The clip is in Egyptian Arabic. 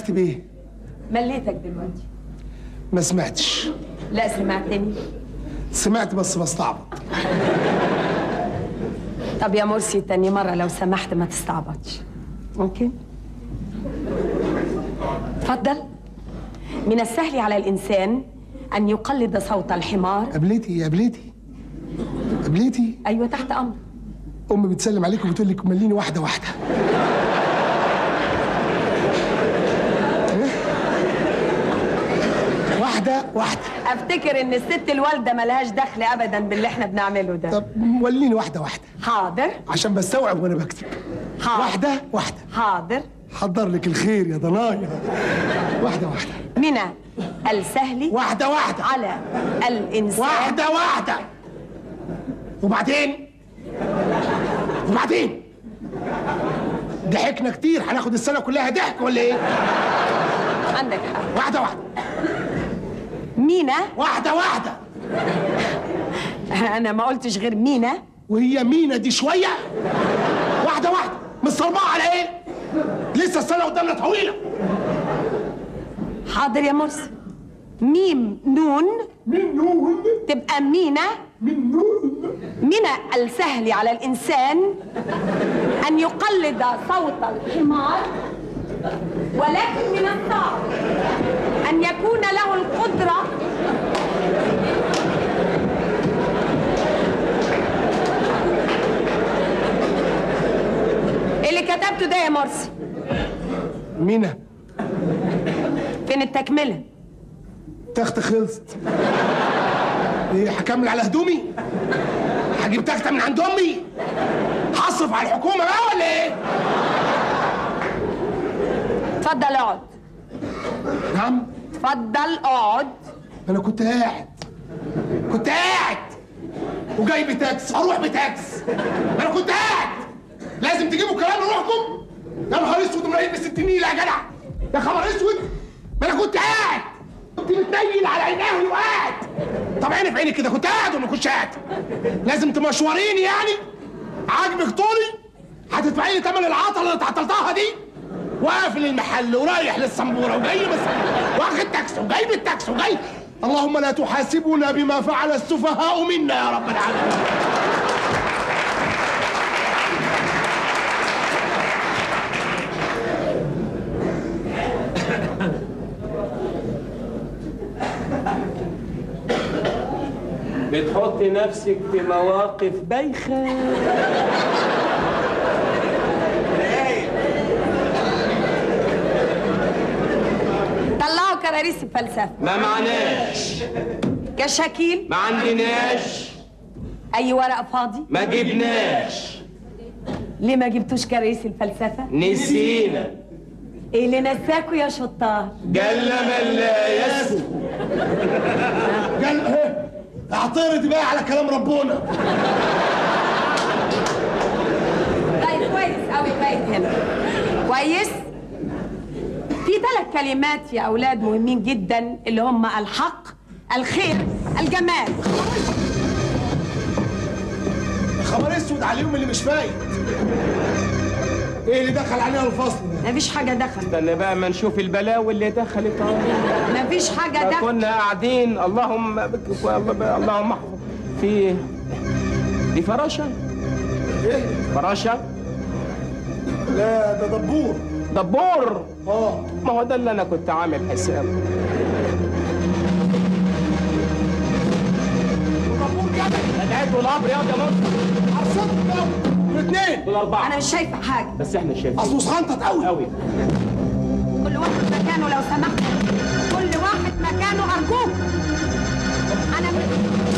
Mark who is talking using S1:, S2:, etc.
S1: اكتب ايه
S2: مليتك دلوقتي
S1: ما سمعتش
S2: لا سمعتني
S1: سمعت بس بستعبط
S2: طب يا مرسي تاني مرة لو سمحت ما تستعبطش ممكن تفضل من السهل على الإنسان أن يقلد صوت الحمار
S1: قبلتي يا قبلتي قبلتي
S2: أيوة تحت أمر
S1: امي بتسلم عليك وبتقول لك مليني واحده واحده إيه؟ واحده واحده
S2: أفتكر إن الست الوالدة ملهاش دخل أبدا باللي إحنا بنعمله ده
S1: طب وليني واحده واحده
S2: حاضر
S1: عشان بستوعب وانا بكتب
S2: حاضر.
S1: واحده واحده
S2: حاضر
S1: حضر لك الخير يا ضنايا واحده واحده
S2: من السهل
S1: واحده واحده
S2: على الإنسان
S1: واحده واحده وبعدين وبعدين ضحكنا كتير هناخد السنه كلها ضحك ولا ايه
S2: عندك حق
S1: واحده واحده
S2: مينا
S1: واحده واحده
S2: أنا ما قلتش غير مينا
S1: وهي مينا دي شويه واحده واحده مش صربعه على ايه لسه السنه قدامنا طويله
S2: حاضر يا مرسي ميم نون
S1: من نون
S2: تبقى مينا
S1: من نون
S2: من السهل على الإنسان أن يقلد صوت الحمار ولكن من الصعب أن يكون له القدرة اللي كتبته ده يا مرسي
S1: مينا
S2: فين التكملة
S1: تخت خلصت ايه هكمل على هدومي هجيب تخته من عند امي هصرف على الحكومه بقى ولا ايه
S2: اتفضل اقعد
S1: نعم
S2: اتفضل اقعد
S1: انا كنت قاعد كنت قاعد وجاي بتاكس هروح بتاكس انا كنت قاعد لازم تجيبوا كلام لروحكم يا نهار اسود مريض بستنين يا جدع يا خبر اسود ما انا كنت قاعد كنت متنيل على عيناوي وقاعد طب عيني في عيني كده كنت قاعد ولا ما كنتش قاعد لازم تمشوريني يعني عاجبك طولي هتدفعي لي ثمن العطله اللي اتعطلتها دي وقافل المحل ورايح للسمبوره وجاي بس واخد تاكسي وجايب التاكسي وجاي اللهم لا تحاسبنا بما فعل السفهاء منا يا رب العالمين
S3: بتحط نفسك في مواقف بايخة
S2: طلعوا كراريس الفلسفة
S3: ما معناش
S2: كشاكيل
S3: ما عندناش
S2: أي ورق فاضي
S3: ما جبناش
S2: ليه ما جبتوش كراريس الفلسفة
S3: نسينا
S2: إيه اللي نساكوا يا شطار
S3: جل من لا يسهو
S1: قال ايه اعترض بقى على كلام ربنا
S2: طيب كويس قوي بقيت هنا كويس في ثلاث كلمات يا اولاد مهمين جدا اللي هم الحق الخير الجمال
S1: خبر اسود على اليوم اللي مش فايت ايه اللي دخل علينا الفصل ده
S2: مفيش حاجه دخلت
S3: استنى بقى ما نشوف البلاوي اللي دخلت علينا.
S2: مفيش حاجه دخلت
S3: كنا قاعدين اللهم اللهم احفظ في دي فراشة
S1: ايه
S3: فراشة
S1: لا ده دبور
S3: دبور
S1: اه
S3: ما هو ده اللي انا كنت عامل حسابه
S1: دبور جبل
S3: رجعت والامر يا ده مصر
S1: عصبت الاثنين
S3: دول اربعة
S2: انا مش شايفه حاجه
S3: بس احنا شايفين
S1: اصله سخنطت قوي
S3: قوي
S2: كل واحد مكانه لو سمحت كل واحد مكانه ارجوك انا